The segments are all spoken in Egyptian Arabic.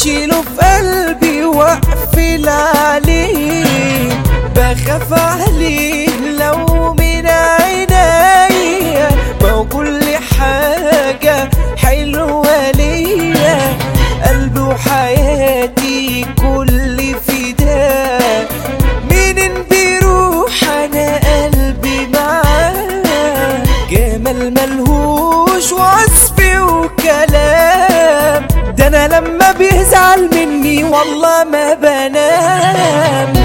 هشيله في قلبي واقفل عليه بخاف عليه لو من عينيا ما هو كل حاجة حلوة ليا قلبي وحياتي كل فداء منين بيروح انا قلبي معاه جمال ملهوش وصف وكلام ده انا لما بيزعل مني والله ما بنام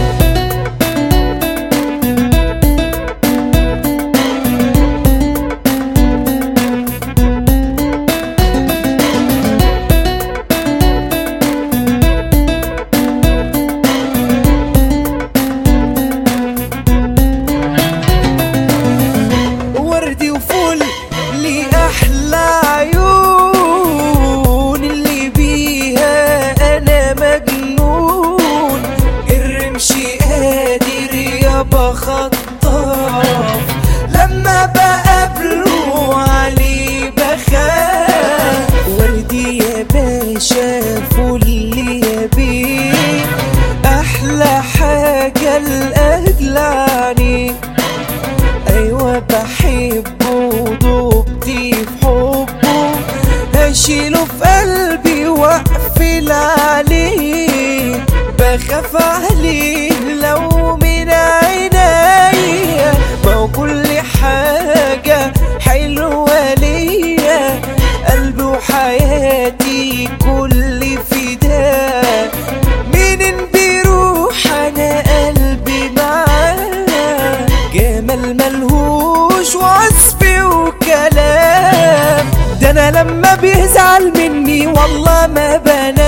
وردي وفل لي احلى عيون اللي بيها انا مجنون الرمش قادر يابا خطاف لما بقابله عليه بخاف وردي يا باشا فل يا بيه احلى حاجه لاجل عينيك ايوه بحبه ضبطي في حبه هشيله في قلبي واقفل عليه بخاف عليه لو من عينيا ما هو كل حاجة حلوة ليا قلبي وحياتي كل فداء منين بيروح انا قلبي معاه جمال ملهوش وصف وكلام ده انا لما بيزعل مني والله ما بنام